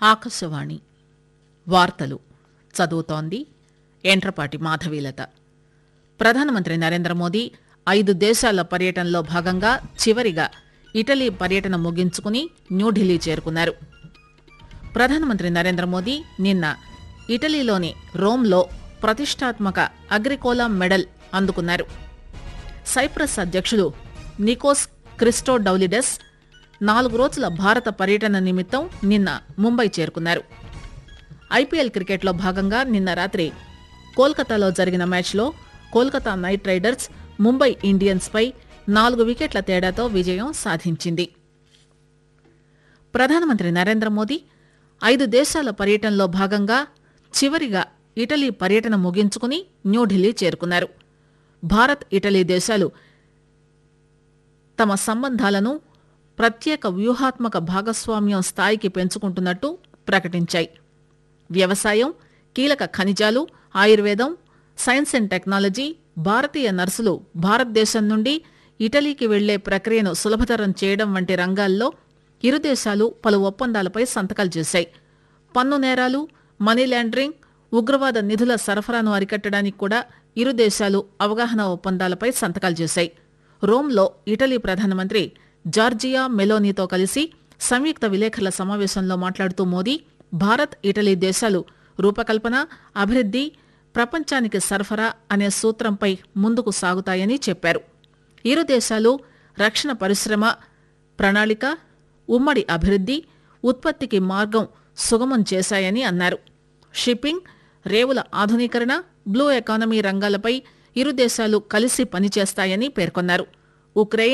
ఆకాశవాణి వార్తలు చదువుతోంది ఎంట్రపాటి మాధవీలత ప్రధానమంత్రి నరేంద్ర మోదీ ఐదు దేశాల పర్యటనలో భాగంగా చివరిగా ఇటలీ పర్యటన ముగించుకుని న్యూఢిల్లీ చేరుకున్నారు ప్రధానమంత్రి నరేంద్ర మోదీ నిన్న ఇటలీలోని రోమ్లో ప్రతిష్టాత్మక అగ్రికోలా మెడల్ అందుకున్నారు సైప్రస్ అధ్యక్షుడు నికోస్ క్రిస్టోడౌలిడెస్ నాలుగు రోజుల భారత పర్యటన నిమిత్తం నిన్న ముంబై చేరుకున్నారు ఐపీఎల్ క్రికెట్లో భాగంగా నిన్న రాత్రి కోల్కతాలో జరిగిన మ్యాచ్లో Kolkata Knight Riders Mumbai Indians పై నాలుగు వికెట్ల తేడాతో విజయం సాధించింది ప్రధానమంత్రి నరేంద్ర మోదీ ఐదు దేశాల పర్యటనలో భాగంగా చివరిగా ఇటలీ పర్యటన ముగించుకుని న్యూఢిల్లీ చేరుకున్నారు భారత్ ఇటలీ దేశాలు తమ సంబంధాలను ప్రత్యేక వ్యూహాత్మక భాగస్వామ్యం స్థాయికి పెంచుకుంటున్నట్టు ప్రకటించాయి వ్యవసాయం కీలక ఖనిజాలు ఆయుర్వేదం సైన్స్ అండ్ టెక్నాలజీ భారతీయ నర్సులు భారతదేశం నుండి ఇటలీకి వెళ్లే ప్రక్రియను సులభతరం చేయడం వంటి రంగాల్లో ఇరు దేశాలు పలు ఒప్పందాలపై సంతకాలు చేశాయి పన్ను నేరాలు మనీ లాండరింగ్ ఉగ్రవాద నిధుల సరఫరాను అరికట్టడానికి కూడా ఇరు దేశాలు అవగాహన ఒప్పందాలపై సంతకాలు చేశాయి రోమ్లో ఇటలీ ప్రధానమంత్రి జార్జియా మెలోనీతో కలిసి సంయుక్త విలేకరుల సమావేశంలో మాట్లాడుతూ మోదీ భారత్ ఇటలీ దేశాలు రూపకల్పన అభివృద్ది ప్రపంచానికి సరఫరా అనే సూత్రంపై ముందుకు సాగుతాయని చెప్పారు ఇరు దేశాలు రక్షణ పరిశ్రమ ప్రణాళిక ఉమ్మడి అభివృద్ది ఉత్పత్తికి మార్గం సుగమం చేశాయని అన్నారు షిప్పింగ్ రేవుల ఆధునీకరణ బ్లూ ఎకానమీ రంగాలపై ఇరు దేశాలు కలిసి పనిచేస్తాయని పేర్కొన్నారు ఉక్రెయిన్